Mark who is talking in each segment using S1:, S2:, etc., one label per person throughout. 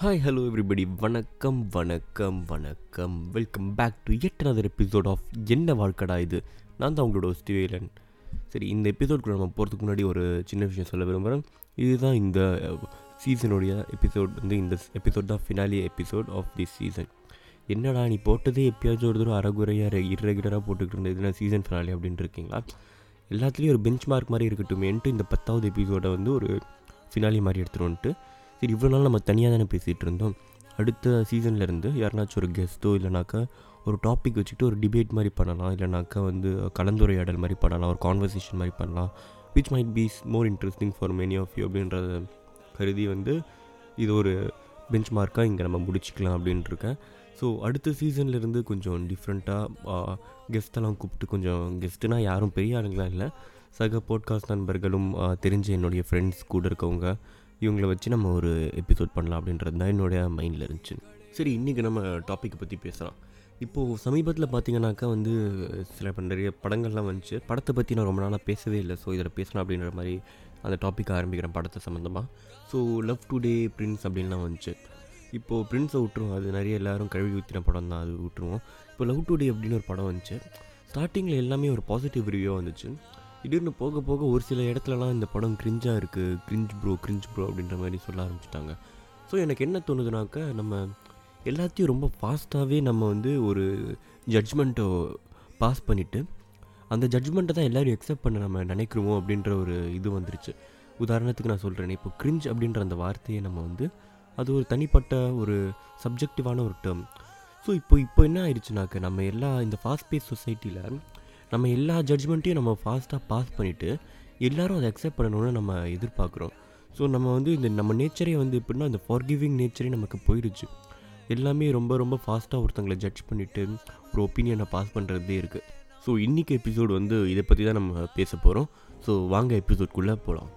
S1: Hi hello everybody வணக்கம் வணக்கம் வணக்கம் welcome back to yet another episode of என்ன வாழ்க்கடா இது நான் தான் உங்களோட ஸ்டீவேலன் சரி இந்த எபிசோட்குள்ள நம்ம போகிறதுக்கு முன்னாடி ஒரு சின்ன விஷயம் சொல்ல விரும்புகிறேன் இதுதான் இந்த சீசனுடைய எபிசோட் வந்து இந்த எபிசோட் தான் finale episode of this season என்னடா நீ போட்டதே எப்பயாச்சும் ஒரு தடவை அறகுறையாக இர்ரெகுலராக போட்டுக்கிட்டு இருந்தது இதுனா சீசன் ஃபினாலி அப்படின்ட்டு இருக்கீங்களா எல்லாத்துலேயும் ஒரு பெஞ்ச் மார்க் மாதிரி இருக்கட்டுமேன்ட்டு இந்த பத்தாவது எபிசோடை வந்து ஒரு ஃபினாலி மாதிரி எடுத்துகிட்டு வந்துட்டு சரி இவ்வளோ நாள் நம்ம தனியாக தானே பேசிகிட்டு இருந்தோம் அடுத்த சீசனில் இருந்து யாருனாச்சும் ஒரு கெஸ்ட்டோ இல்லைனாக்கா ஒரு டாபிக் வச்சுக்கிட்டு ஒரு டிபேட் மாதிரி பண்ணலாம் இல்லைனாக்கா வந்து கலந்துரையாடல் மாதிரி பண்ணலாம் ஒரு கான்வர்சேஷன் மாதிரி பண்ணலாம் which might be more interesting for many of you அப்படின்றத கருதி வந்து இது ஒரு பெஞ்ச் மார்க்காக இங்கே நம்ம முடிச்சிக்கலாம் அப்படின்ட்டு இருக்கேன் ஸோ அடுத்த சீசன்லேருந்து கொஞ்சம் டிஃப்ரெண்ட்டாக கெஸ்ட்டெல்லாம் கூப்பிட்டு கொஞ்சம் கெஸ்ட்டுனா யாரும் பெரிய ஆளுங்களாம் இல்லை சக போட்காஸ்ட் நண்பர்களும் ஆ, தெரிஞ்ச என்னுடைய ஃப்ரெண்ட்ஸ் கூட இருக்கவங்க இவங்கள வச்சு நம்ம ஒரு எபிசோட் பண்ணலாம் அப்படின்றது தான் என்னுடைய மைண்டில் இருந்துச்சு சரி இன்றைக்கி நம்ம டாப்பிக்கை பற்றி பேசலாம் இப்போது சமீபத்தில் பார்த்தீங்கன்னாக்கா வந்து சில ப- நிறைய படங்கள்லாம் வந்துச்சு படத்தை பற்றி நான் ரொம்ப நாளாக பேசவே இல்லை ஸோ இதில் பேசலாம் அப்படின்ற மாதிரி அந்த டாப்பிக்கை ஆரம்பிக்கிறேன் படத்தை சம்மந்தமாக ஸோ லவ் டுடே பிரின்ஸ் அப்படின்லாம் வந்துச்சு இப்போது பிரின்ஸை விட்டுருவோம் அது நிறைய எல்லாரும் கழுவி ஊற்றின படம் தான் அது விட்டுருவோம் இப்போ லவ் டுடே அப்படின்னு ஒரு படம் வந்துச்சு ஸ்டார்டிங்கில் எல்லாமே ஒரு பாசிட்டிவ் ரிவ்யூவாக வந்துச்சு திடீர்னு போக போக ஒரு சில இடத்துலலாம் இந்த படம் கிரிஞ்சாக இருக்குது கிரிஞ்ச் ப்ரோ கிரிஞ்ச் ப்ரோ அப்படின்ற மாதிரி சொல்ல ஆரம்பிச்சிட்டாங்க ஸோ எனக்கு என்ன தோணுதுனாக்கா நம்ம எல்லாத்தையும் ரொம்ப ஃபாஸ்ட்டாகவே நம்ம வந்து ஒரு ஜட்ஜ்மெண்ட்டை பாஸ் பண்ணிவிட்டு அந்த ஜட்ஜ்மெண்ட்டை தான் எல்லோரும் எக்ஸெப்ட் பண்ண நம்ம நினைக்கிறோமோ அப்படின்ற ஒரு இது வந்துருச்சு உதாரணத்துக்கு நான் சொல்கிறேன் இப்போ கிரிஞ்ச் அப்படின்ற அந்த வார்த்தையை நம்ம வந்து அது ஒரு தனிப்பட்ட ஒரு சப்ஜெக்டிவான ஒரு டேர்ம் ஸோ இப்போ இப்போ என்ன ஆயிடுச்சுனாக்க நம்ம எல்லா இந்த ஃபாஸ்ட் பேஸ் சொசைட்டியில் நம்ம எல்லா ஜட்ஜ்மெண்ட்டையும் நம்ம ஃபாஸ்ட்டாக பாஸ் பண்ணிவிட்டு எல்லாரும் அதை அக்செப்ட் பண்ணணும்னு நம்ம எதிர்பார்க்குறோம் ஸோ நம்ம வந்து இந்த நம்ம நேச்சரே வந்து எப்படின்னா அந்த ஃபார்கிவிங் நேச்சரே நமக்கு போயிடுச்சு எல்லாமே ரொம்ப ரொம்ப ஃபாஸ்ட்டாக ஒருத்தங்களை ஜட்ஜ் பண்ணிவிட்டு ஒரு ஒப்பீனியனை பாஸ் பண்ணுறதே இருக்குது ஸோ இன்றைக்கி எபிசோடு வந்து இதை பற்றி தான் நம்ம பேச போகிறோம் ஸோ வாங்க எபிசோட்குள்ளே போகலாம்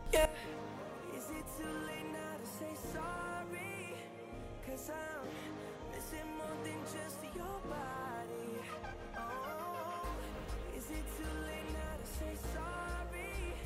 S2: Is it too late now to say sorry? Cause I'm missing more than just your body. Oh, is it too late now to say sorry?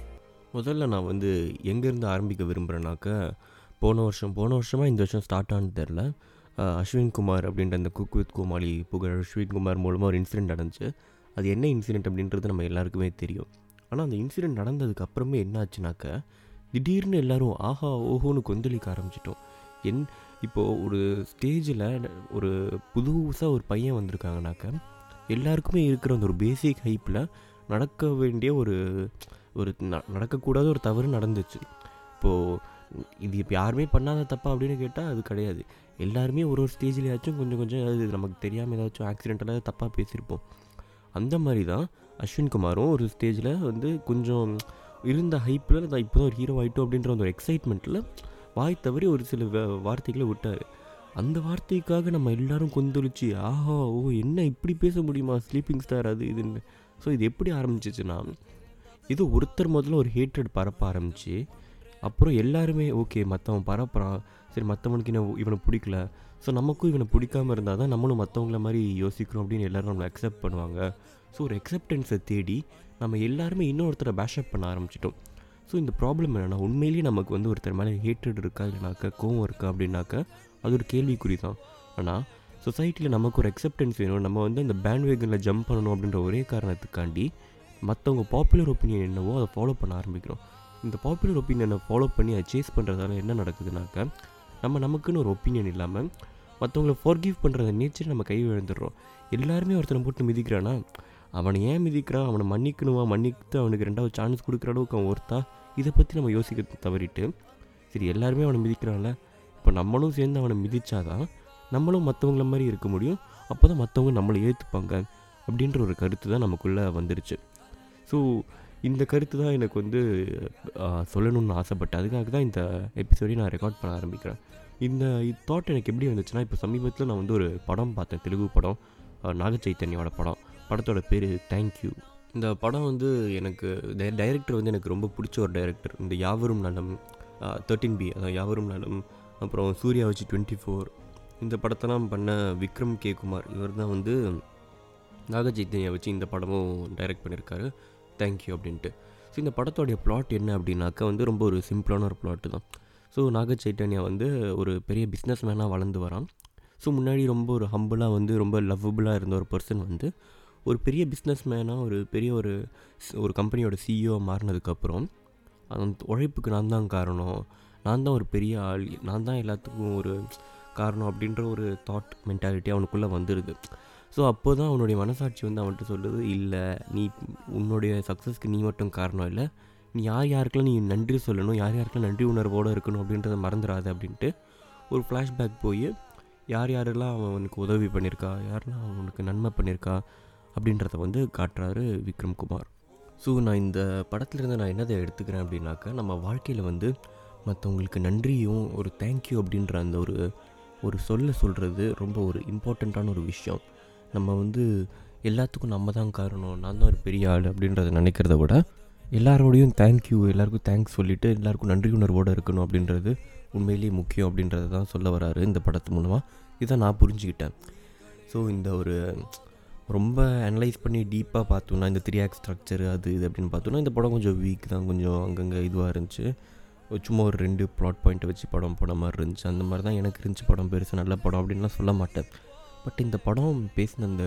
S1: முதல்ல நான் வந்து எங்கேருந்து ஆரம்பிக்க விரும்புகிறேன்னாக்க போன வருஷம் போன வருஷமாக இந்த வருஷம் ஸ்டார்ட் ஆனது தெரில அஸ்வின் குமார் அப்படின்ற அந்த குக் வித் கோமாளி புகழ் அஸ்வின் குமார் மூலமாக ஒரு இன்சிடெண்ட் நடந்துச்சு அது என்ன இன்சிடெண்ட் அப்படின்றது நம்ம எல்லாருக்குமே தெரியும் ஆனால் அந்த இன்சிடெண்ட் நடந்ததுக்கு அப்புறமே என்ன ஆச்சுனாக்க திடீர்னு எல்லாரும் ஆஹா ஓஹோன்னு கொந்தளிக்க ஆரம்பிச்சிட்டோம் என் இப்போது ஒரு ஸ்டேஜில் ஒரு புதுசாக ஒரு பையன் வந்திருக்காங்கனாக்க எல்லாருக்குமே இருக்கிற அந்த ஒரு பேசிக் ஹைப்பில் நடக்க வேண்டிய ஒரு ஒரு ந- நடக்கக்கூடாத ஒரு தவறு நடந்துச்சு இப்போது இது இப்போ யாருமே பண்ணாத தப்பா அப்படின்னு கேட்டால் அது கிடையாது எல்லாருமே ஒரு ஒரு ஸ்டேஜ்லேயாச்சும் கொஞ்சம் கொஞ்சம் அது நமக்கு தெரியாமல் ஏதாச்சும் ஆக்சிடென்டலாக தப்பாக பேசியிருப்போம் அந்த மாதிரி தான் அஸ்வின் குமாரும் ஒரு ஸ்டேஜில் வந்து கொஞ்சம் இருந்த ஹைப்பில் நான் இப்போ தான் ஒரு ஹீரோ ஆகிட்டோம் அப்படின்ற அந்த ஒரு எக்ஸைட்மெண்ட்டில் வாய் தவறி ஒரு சில வ- வார்த்தைகளை விட்டார் அந்த வார்த்தைக்காக நம்ம எல்லாரும் கொந்தளிச்சு ஆஹா ஓ என்ன இப்படி பேச முடியுமா ஸ்லீப்பிங் ஸ்டார் அது இதுன்னு ஸோ இது எப்படி ஆரம்பிச்சிச்சுன்னா இது ஒருத்தர் முதல்ல ஒரு ஹேட்ரட் பரப்ப ஆரம்பிச்சு அப்புறம் எல்லாருமே ஓகே மற்றவன் பரப்புறான் சரி மற்றவனுக்கு என்ன இவனை பிடிக்கல ஸோ நமக்கும் இவனை பிடிக்காம இருந்தால் தான் நம்மளும் மற்றவங்கள மாதிரி யோசிக்கிறோம் அப்படின்னு எல்லாரும் நம்மளை அக்செப்ட் பண்ணுவாங்க ஸோ ஒரு அக்செப்டன்ஸை தேடி நம்ம எல்லாருமே இன்னொருத்தரை பேஷப் பண்ண ஆரம்பிச்சிட்டோம் ஸோ இந்த ப்ராப்ளம் என்னென்னா உண்மையிலேயே நமக்கு வந்து ஒருத்தர் மேலே ஹேட்ரட் இருக்கா இல்லைனாக்கா கோவம் இருக்கா அப்படின்னாக்கா அது ஒரு கேள்விக்குறி தான் ஆனால் சொசைட்டியில் நமக்கு ஒரு அக்செப்டன்ஸ் வேணும் நம்ம வந்து அந்த பேண்ட் வேகனில் ஜம்ப் பண்ணணும் அப்படின்ற ஒரே காரணத்துக்காண்டி மற்றவங்க பாப்புலர் ஒப்பீனியன் என்னவோ அதை ஃபாலோ பண்ண ஆரம்பிக்கிறோம் இந்த பாப்புலர் ஒப்பீனியனை ஃபாலோ பண்ணி அதை சேஸ் பண்ணுறதால என்ன நடக்குதுனாக்க நம்ம நமக்குன்னு ஒரு ஒப்பீனியன் இல்லாமல் மற்றவங்களை ஃபோர்கிவ் பண்ணுற நேச்சர் நம்ம கை விழுந்துடுறோம் எல்லாருமே ஒருத்தனை போட்டு மிதிக்கிறானா அவனை ஏன் மிதிக்கிறான் அவனை மன்னிக்கணுமா மன்னித்து அவனுக்கு ரெண்டாவது சான்ஸ் கொடுக்குற அளவுக்கு அவன் ஒருத்தா இதை பற்றி நம்ம யோசிக்க தவறிட்டு சரி எல்லாருமே அவனை மிதிக்கிறான்ல இப்போ நம்மளும் சேர்ந்து அவனை மிதிச்சாதான் நம்மளும் மற்றவங்கள மாதிரி இருக்க முடியும் அப்போ தான் மற்றவங்க நம்மளை ஏற்றுப்பாங்க அப்படின்ற ஒரு கருத்து தான் நமக்குள்ளே வந்துருச்சு ஸோ இந்த கருத்து தான் எனக்கு வந்து ஆ, சொல்லணும்னு ஆசைப்பட்டேன் அதுக்காக தான் இந்த எபிசோடையும் நான் ரெக்கார்ட் பண்ண ஆரம்பிக்கிறேன் இந்த தாட் எனக்கு எப்படி வந்துச்சுன்னா இப்போ சமீபத்தில் நான் வந்து ஒரு படம் பார்த்தேன் தெலுங்கு படம் ஆ, நாக சைத்தன்யாவோட படம் படத்தோட பேர் தேங்க்யூ இந்த படம் வந்து எனக்கு டைரக்டர் வந்து எனக்கு ரொம்ப பிடிச்ச ஒரு டைரக்டர் இந்த யாவரும் நலம் தேர்ட்டின் பி அதாவது யாவரும் நலம் அப்புறம் சூர்யா வச்சு டுவெண்ட்டி ஃபோர் இந்த படத்தெல்லாம் பண்ண விக்ரம் கே குமார் இவர் தான் வந்து நாக சைத்தன்யா வச்சு இந்த படமும் டைரக்ட் பண்ணியிருக்காரு தேங்க்யூ அப்படின்ட்டு ஸோ இந்த படத்தோடைய பிளாட் என்ன அப்படின்னாக்கா வந்து ரொம்ப ஒரு சிம்பிளான ஒரு பிளாட்டு தான் ஸோ நாக சைட்டன்யா வந்து ஒரு பெரிய பிஸ்னஸ் மேனாக வளர்ந்து வரான் ஸோ முன்னாடி ரொம்ப ஒரு ஹம்பிளாக வந்து ரொம்ப லவ்வபுளாக இருந்த ஒரு பர்சன் வந்து ஒரு பெரிய பிஸ்னஸ் மேனாக ஒரு பெரிய ஒரு ஸ்- ஒரு கம்பெனியோட சிஇஓ மாறினதுக்கப்புறம் அந்த உழைப்புக்கு நான் தான் காரணம் நான் தான் ஒரு பெரிய ஆள் நான் தான் எல்லாத்துக்கும் ஒரு காரணம் அப்படின்ற ஒரு தாட் மென்டாலிட்டி அவனுக்குள்ளே வந்துடுது ஸோ அப்போ தான் அவனுடைய மனசாட்சி வந்து அவன்கிட்ட சொல்லுது இல்லை நீ உன்னுடைய சக்ஸஸ்க்கு நீ மட்டும் காரணம் இல்லை நீ யார் யாருக்கெல்லாம் நீ நன்றி சொல்லணும் யார் யாருக்கெல்லாம் நன்றி உணர்வோடு இருக்கணும் அப்படின்றத மறந்துடாத அப்படின்ட்டு ஒரு ஃப்ளாஷ்பேக் போய் யார் யாரெல்லாம் அவனுக்கு உதவி பண்ணியிருக்கா யாரெல்லாம் அவனுக்கு நன்மை பண்ணியிருக்கா அப்படின்றத வந்து காட்டுறாரு விக்ரம் குமார் ஸோ நான் இந்த படத்துலேருந்து நான் என்னதை எடுத்துக்கிறேன் அப்படின்னாக்கா நம்ம வாழ்க்கையில் வந்து மற்றவங்களுக்கு நன்றியும் ஒரு தேங்க்யூ அப்படின்ற அந்த ஒரு ஒரு சொல்ல சொல்கிறது ரொம்ப ஒரு இம்பார்ட்டண்ட்டான ஒரு விஷயம் நம்ம வந்து எல்லாத்துக்கும் நம்ம தான் காரணம் நான் தான் ஒரு பெரிய ஆள் அப்படின்றத நினைக்கிறத விட எல்லாரோடையும் தேங்க்யூ எல்லாருக்கும் தேங்க்ஸ் சொல்லிவிட்டு எல்லாருக்கும் நன்றி உணர்வோடு இருக்கணும் அப்படின்றது உண்மையிலேயே முக்கியம் அப்படின்றத தான் சொல்ல வராரு இந்த படத்து மூலமாக இதை நான் புரிஞ்சுக்கிட்டேன் ஸோ இந்த ஒரு ரொம்ப அனலைஸ் பண்ணி டீப்பாக பார்த்தோன்னா இந்த த்ரீ ஆக்ட் ஸ்ட்ரக்சர் அது இது அப்படின்னு பார்த்தோன்னா இந்த படம் கொஞ்சம் வீக் தான் கொஞ்சம் அங்கங்கே இதுவாக இருந்துச்சு சும்மா ஒரு ரெண்டு ப்ளாட் பாயிண்ட்டை வச்சு படம் போன மாதிரி இருந்துச்சு அந்த மாதிரி தான் எனக்கு இருந்துச்சு படம் பெருசு நல்ல படம் அப்படின்லாம் சொல்ல மாட்டேன் பட் இந்த படம் பேசின அந்த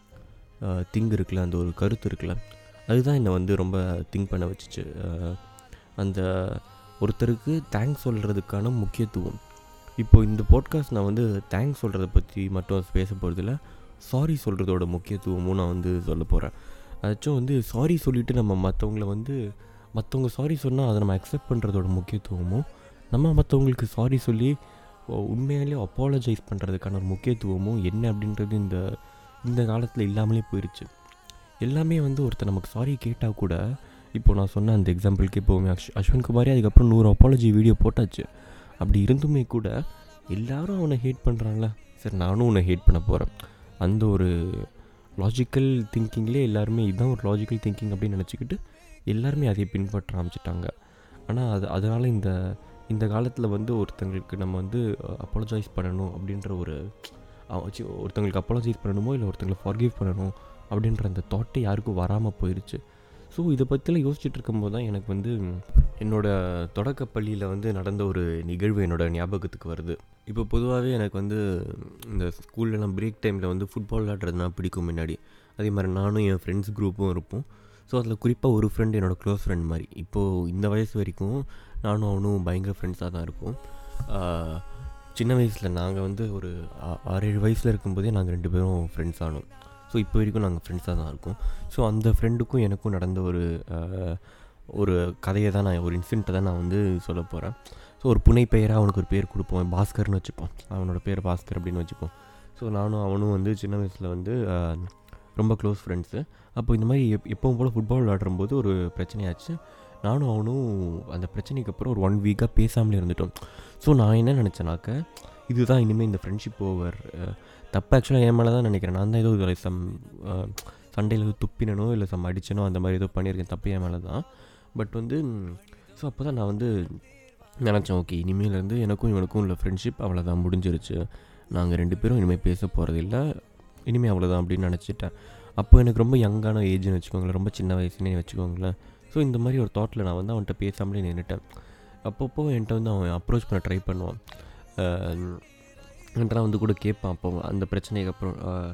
S1: திங்க் இருக்குல்ல அந்த ஒரு கருத்து இருக்குல்ல அதுதான் என்னை வந்து ரொம்ப திங்க் பண்ண வச்சுச்சு அஹ், அந்த ஒருத்தருக்கு தேங்க்ஸ் சொல்கிறதுக்கான முக்கியத்துவம் இப்போ இந்த பாட்காஸ்ட் நான் வந்து தேங்க்ஸ் சொல்கிறத பற்றி மட்டும் பேச போகிறதில்ல சாரி சொல்கிறதோட முக்கியத்துவமும் நான் வந்து சொல்ல போகிறேன் அதாச்சும் வந்து சாரி சொல்லிவிட்டு நம்ம மற்றவங்கள வந்து மற்றவங்க சாரி சொன்னால் அதை நம்ம அக்செப்ட் பண்ணுறதோட முக்கியத்துவமும் நம்ம மற்றவங்களுக்கு சாரி சொல்லி ஓ, உண்மையாலே அப்பாலஜைஸ் பண்ணுறதுக்கான ஒரு முக்கியத்துவமும் என்ன அப்படின்றது இந்த இந்த காலத்தில் இல்லாமலே போயிடுச்சு எல்லாமே வந்து ஒருத்தர் நமக்கு சாரி கேட்டால் கூட இப்போ நான் சொன்ன அந்த எக்ஸாம்பிளுக்கு இப்போ அஷ் அஸ்வின் குமாரே அதுக்கப்புறம் நூறு அப்பாலஜி வீடியோ போட்டாச்சு அப்படி இருந்துமே கூட எல்லாரும் அவனை ஹேட் பண்ணுறாங்களே சரி நானும் உன்னை ஹேட் பண்ண போகிறேன் அந்த ஒரு லாஜிக்கல் திங்கிங்லேயே எல்லாருமே இதுதான் ஒரு லாஜிக்கல் திங்கிங் அப்படின்னு நினச்சிக்கிட்டு எல்லாருமே அதை பின்பற்ற ஆரம்பிச்சிட்டாங்க ஆனால் அது அதனால் இந்த இந்த காலத்தில் வந்து ஒருத்தங்களுக்கு நம்ம வந்து அப்பாலஜைஸ் பண்ணணும் அப்படின்ற ஒரு அஹ் சி, ஒருத்தங்களுக்கு அப்பாலஜைஸ் பண்ணணுமோ இல்லை ஒருத்தங்களை ஃபார்கிவ் பண்ணணும் அப்படின்ற அந்த தாட்டே யாருக்கும் வராமல் போயிடுச்சு ஸோ இதை பற்றிலாம் யோசிச்சுட்டு இருக்கும்போது தான் எனக்கு வந்து என்னோட தொடக்க பள்ளியில் வந்து நடந்த ஒரு நிகழ்வு என்னோட ஞாபகத்துக்கு வருது இப்போ பொதுவாகவே எனக்கு வந்து இந்த ஸ்கூல்லலாம் பிரேக் டைமில் வந்து ஃபுட்பால் விளாட்றதுனா பிடிக்கும் முன்னாடி அதே மாதிரி நானும் என் ஃப்ரெண்ட்ஸ் குரூப்பும் இருப்போம் ஸோ அதில் குறிப்பாக ஒரு ஃப்ரெண்ட் என்னோடய க்ளோஸ் ஃப்ரெண்ட் மாதிரி இப்போது இந்த வயசு வரைக்கும் நானும் அவனும் பயங்கர ஃப்ரெண்ட்ஸாக தான் இருப்போம் ஆஹ், சின்ன வயசில் நாங்கள் வந்து ஒரு ஆ- ஆறு ஏழு வயசில் இருக்கும்போதே நாங்கள் ரெண்டு பேரும் ஃப்ரெண்ட்ஸ் ஆனோம் ஸோ இப்போ வரைக்கும் நாங்கள் ஃப்ரெண்ட்ஸாக தான் இருக்கோம் ஸோ அந்த ஃப்ரெண்டுக்கும் எனக்கும் நடந்த ஒரு ஆஹ், ஒரு கதையை தான் நான் ஒரு இன்சிடெண்ட்டை தான் நான் வந்து சொல்ல போகிறேன் ஸோ ஒரு புனை பெயராக அவனுக்கு ஒரு பேர் கொடுப்போம் பாஸ்கர்னு வச்சுப்போம் அவனோட பேர் பாஸ்கர் அப்படின்னு வச்சுப்போம் ஸோ நானும் அவனும் வந்து சின்ன வயசில் வந்து ஆஹ், ரொம்ப க்ளோஸ் ஃப்ரெண்ட்ஸு அப்போ இந்த மாதிரி எப் எப்பவும் போல் ஃபுட்பால் விளாடும்போது ஒரு பிரச்சனையாச்சு நானும் அவனும் அந்த பிரச்சனைக்கு அப்புறம் ஒரு ஒன் வீக்காக பேசாமலே இருந்துட்டோம் ஸோ நான் என்ன நினச்சேனாக்க இதுதான் இனிமேல் இந்த ஃப்ரெண்ட்ஷிப் ஓவர் தப்பு ஆக்சுவலாக என் மேலே தான் நினைக்கிறேன் நான் தான் ஏதோ ஒரு சம் சண்டையில் ஏதோ துப்பினனோ இல்லை சம் அடிச்சனோ அந்த மாதிரி ஏதோ பண்ணியிருக்கேன் தப்பு என் மேலே தான் பட் வந்து ஸோ அப்போ தான் நான் வந்து நினச்சேன் ஓகே இனிமேலேருந்து எனக்கும் இவனுக்கும் உள்ள ஃப்ரெண்ட்ஷிப் அவ்வளோதான் முடிஞ்சிருச்சு நாங்கள் ரெண்டு பேரும் இனிமேல் பேச போகிறதில்ல இனிமேல் அவ்வளோதான் அப்படின்னு நினச்சிட்டேன் அப்போ எனக்கு ரொம்ப யங்கான ஏஜ்னு வச்சுக்கோங்களேன் ரொம்ப சின்ன வயசுனே வச்சுக்கோங்களேன் ஸோ இந்த மாதிரி ஒரு தாட்டில் நான் வந்து அவன்கிட்ட பேசாமலே நின்றுட்டேன் அப்பப்போ என்கிட்ட வந்து அவன் அப்ரோச் பண்ண ட்ரை பண்ணுவான் அஹ் என்கிட்ட வந்து கூட கேட்பான் அப்போ அந்த பிரச்சனைக்கு அப்புறம்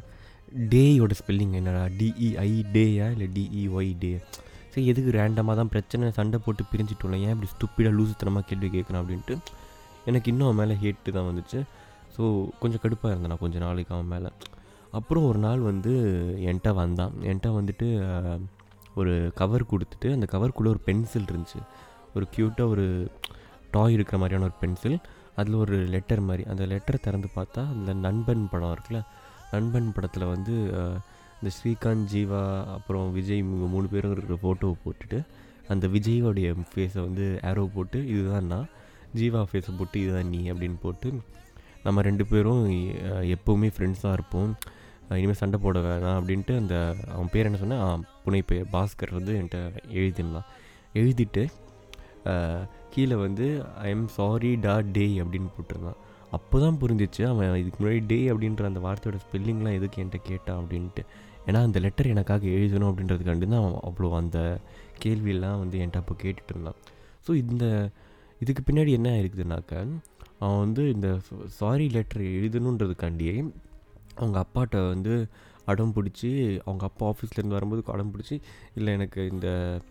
S1: டேயோட ஸ்பெல்லிங் என்னடா டிஇஐ டேயா இல்லை டிஇஒய் டே சரி எதுக்கு ரேண்டமாக தான் பிரச்சனை சண்டை போட்டு பிரிஞ்சிட்டோம்ல ஏன் இப்படி ஸ்டூப்பிடாக லூசுத்தனமாக கேள்வி கேட்குறேன் அப்படின்ட்டு எனக்கு இன்னும் அவன் மேலே ஹேட்டு தான் வந்துச்சு ஸோ கொஞ்சம் கடுப்பாக இருந்தேன் நான் கொஞ்சம் நாளைக்கு அவன் மேலே அப்புறம் ஒரு நாள் வந்து என்கிட்ட வந்தான் என்கிட்ட வந்துட்டு அஹ், ஒரு கவர் கொடுத்துட்டு அந்த கவருக்குள்ளே ஒரு பென்சில் இருந்துச்சு ஒரு க்யூட்டாக ஒரு டாய் இருக்கிற மாதிரியான ஒரு பென்சில் அதில் ஒரு லெட்டர் மாதிரி அந்த லெட்டரை திறந்து பார்த்தா அந்த நண்பன் படம் இருக்குல்ல நண்பன் படத்தில் வந்து அஹ், இந்த ஸ்ரீகாந்த் ஜீவா அப்புறம் விஜய் இவங்க மூணு பேரும் இருக்கிற ஃபோட்டோவை போட்டுட்டு அந்த விஜயோடைய ஃபேஸை வந்து ஆரோ போட்டு இதுதான் நான் ஜீவா ஃபேஸை போட்டு இதுதான் நீ அப்படின்னு போட்டு நம்ம ரெண்டு பேரும் அஹ், எப்போவுமே ஃப்ரெண்ட்ஸாக இருப்போம் அஹ், இனிமேல் சண்டை போட வேணாம் அப்படின்ட்டு அந்த அவன் பேர் என்ன சொன்னா புனை பெயர் பாஸ்கர் வந்து என்கிட்ட எழுதிடலாம் எழுதிட்டு அஹ், கீழே வந்து ஐ எம் சாரி டா டே அப்படின்னு போட்டிருந்தான் அப்போ தான் புரிஞ்சிச்சு அவன் இதுக்கு முன்னாடி டே அப்படின்ற அந்த வார்த்தையோட ஸ்பெல்லிங்லாம் எதுக்கு என்கிட்ட கேட்டான் அப்படின்ட்டு ஏன்னா அந்த லெட்டர் எனக்காக எழுதணும் அப்படின்றதுக்காண்டி தான் அவன் அவ்வளோ அந்த கேள்வியெல்லாம் வந்து என்கிட்ட அப்போ கேட்டுட்டு இருந்தான் ஸோ இந்த இதுக்கு பின்னாடி என்ன இருக்குதுனாக்க அவன் வந்து இந்த சாரி லெட்டர் எழுதணுன்றதுக்காண்டியே அவங்க அப்பாட்ட வந்து அடம் பிடிச்சி அவங்க அப்பா ஆஃபீஸ்லேருந்து வரும்போது அடம் பிடிச்சி இல்லை எனக்கு இந்த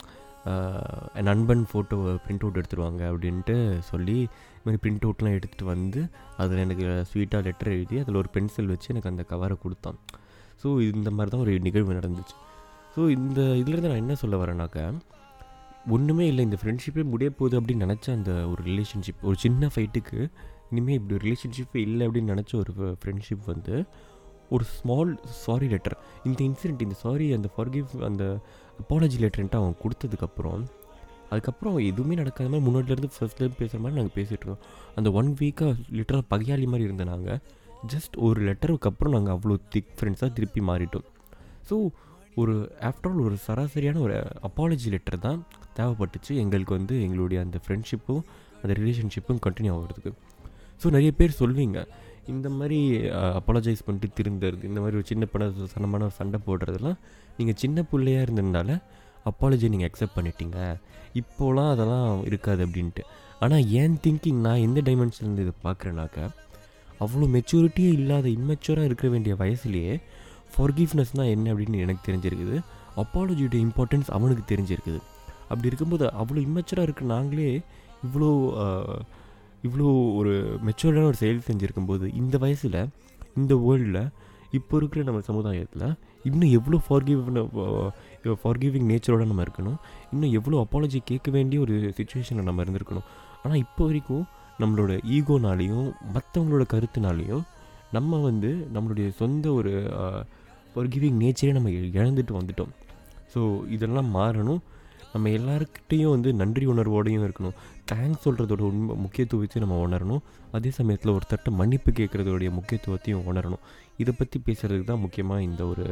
S1: ஆஹ், என் நண்பன் ஃபோட்டோவை பிரிண்ட் அவுட் எடுத்துருவாங்க அப்படின்ட்டு சொல்லி இது மாதிரி பிரிண்ட் அவுட்லாம் எடுத்துகிட்டு வந்து அதில் எனக்கு ஸ்வீட்டாக லெட்டர் எழுதி அதில் ஒரு பென்சில் வச்சு எனக்கு அந்த கவரை கொடுத்தான் ஸோ இந்த மாதிரி தான் ஒரு நிகழ்வு நடந்துச்சு ஸோ இந்த இதுலேருந்து நான் என்ன சொல்ல வரேனாக்கா ஒன்றுமே இல்லை இந்த ஃப்ரெண்ட்ஷிப்பே முடிய போகுது அப்படின்னு நினச்ச அந்த ஒரு ரிலேஷன்ஷிப் ஒரு சின்ன ஃபைட்டுக்கு இனிமேல் இப்படி ஒரு ரிலேஷன்ஷிப்பே இல்லை அப்படின்னு நினச்ச ஒரு ஃப்ரெண்ட்ஷிப் வந்து ஒரு ஸ்மால் சாரி லெட்டர் இந்த இன்சிடென்ட் இந்த சாரி அந்த ஃபர்கிவ் அந்த அப்பாலஜி லெட்டர்ன்ட்டு அவன் கொடுத்ததுக்கப்புறம் அதுக்கப்புறம் எதுவுமே நடக்காத மாதிரி முன்னாடிலேருந்து ஃபர்ஸ்ட்லேருந்து பேசுகிற மாதிரி நாங்கள் பேசிகிட்டு இருக்கோம் அந்த ஒன் வீக்காக லிட்டராக பகையாளி மாதிரி இருந்த நாங்கள் ஜஸ்ட் ஒரு லெட்டருக்கு அப்புறம் நாங்கள் அவ்வளோ திக் ஃப்ரெண்ட்ஸாக திருப்பி மாறிட்டோம் ஸோ ஒரு ஆஃப்டர் ஆல் ஒரு சராசரியான ஒரு அப்பாலஜி லெட்டர் தான் தேவைப்பட்டுச்சு எங்களுக்கு வந்து எங்களுடைய அந்த ஃப்ரெண்ட்ஷிப்பும் அந்த ரிலேஷன்ஷிப்பும் கண்டினியூ ஆகிறதுக்கு ஸோ நிறைய பேர் சொல்வீங்க இந்த மாதிரி அப்பாலஜைஸ் பண்ணிட்டு திருந்துறது இந்த மாதிரி ஒரு சின்ன பட சனமான சண்டை போடுறதெல்லாம் நீங்கள் சின்ன பிள்ளையாக இருந்ததுனால அப்பாலஜி நீங்கள் அக்செப்ட் பண்ணிட்டீங்க இப்போலாம் அதெல்லாம் இருக்காது அப்படின்ட்டு ஆனால் ஏன் திங்கிங் நான் எந்த டைமென்ஷன்லேருந்து இதை பார்க்குறேனாக்கா அவ்வளோ மெச்சூரிட்டியே இல்லாத இம்மெச்சூராக இருக்க வேண்டிய வயசுலேயே ஃபார்கிவ்னஸ்னால் என்ன அப்படின்னு எனக்கு தெரிஞ்சிருக்குது அப்பாலஜியோட இம்பார்ட்டன்ஸ் அவனுக்கு தெரிஞ்சிருக்குது அப்படி இருக்கும்போது அவ்வளோ இம்மெச்சூராக இருக்க நாங்களே இவ்வளோ ஆஹ், இவ்வளோ ஒரு மெச்சூர்டான ஒரு செயல் செஞ்சுருக்கும்போது இந்த வயசில் இந்த வேர்ல்டில் இப்போ இருக்கிற நம்ம சமுதாயத்தில் இன்னும் எவ்வளோ ஃபார்கிவ் ஃபார்கிவிங் நேச்சரோட நம்ம இருக்கணும் இன்னும் எவ்வளோ அப்பாலஜி கேட்க வேண்டிய ஒரு சுச்சுவேஷனில் நம்ம இருந்திருக்கணும் ஆனால் இப்போ வரைக்கும் நம்மளோட ஈகோனாலேயும் மற்றவங்களோட கருத்துனாலையும் நம்ம வந்து நம்மளுடைய சொந்த ஒரு ஃபார்கிவிங் நேச்சரே நம்ம இ- இழந்துட்டு வந்துட்டோம் ஸோ இதெல்லாம் மாறணும் நம்ம எல்லாருக்கிட்டேயும் வந்து நன்றி உணர்வோடையும் இருக்கணும் தேங்க்ஸ் சொல்கிறதோட உண்மை முக்கியத்துவத்தையும் நம்ம உணரணும் அதே சமயத்தில் ஒருத்தர்ட்ட மன்னிப்பு கேட்குறதோடைய முக்கியத்துவத்தையும் உணரணும் இதை பற்றி பேசுகிறதுக்கு தான் முக்கியமாக இந்த ஒரு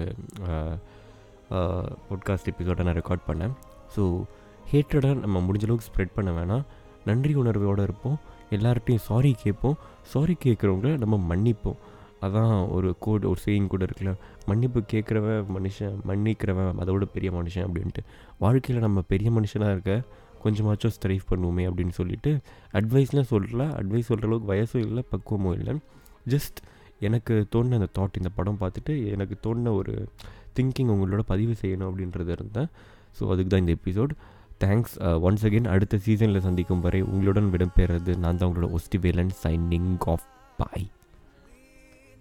S1: பாட்காஸ்ட் எபிசோடை நான் ரெக்கார்ட் பண்ணேன் ஸோ ஹேட்ரடாக நம்ம முடிஞ்ச அளவுக்கு ஸ்ப்ரெட் பண்ண வேணாம் நன்றி உணர்வோடு இருப்போம் எல்லார்ட்டையும் சாரி கேட்போம் சாரி கேட்குறவங்கள நம்ம மன்னிப்போம் அதான் ஒரு கோட் ஒரு சேயிங் கூட இருக்குல்ல மன்னிப்பு கேட்குறவன் மனுஷன் மன்னிக்கிறவன் அதோட பெரிய மனுஷன் அப்படின்ட்டு வாழ்க்கையில் நம்ம பெரிய மனுஷனாக இருக்க கொஞ்சமாச்சும் ஸ்ட்ரைவ் பண்ணுவோமே அப்படின்னு சொல்லிட்டு அட்வைஸ்லாம் சொல்லல அட்வைஸ் சொல்கிற அளவுக்கு வயசும் இல்லை பக்குவமும் இல்லை ஜஸ்ட் எனக்கு தோணுன அந்த தாட் இந்த படம் பார்த்துட்டு எனக்கு தோணுன ஒரு திங்கிங் உங்களோட பதிவு செய்யணும் அப்படின்றது இருந்தேன் ஸோ அதுக்கு தான் இந்த எபிசோட் தேங்க்ஸ் ஒன்ஸ் அகெயின் அடுத்த சீசனில் சந்திக்கும் வரை உங்களுடன் விடம்பெறது நான் தான் உங்களோட ஒஸ்டி வேலன் சைனிங் ஆஃப் பாய்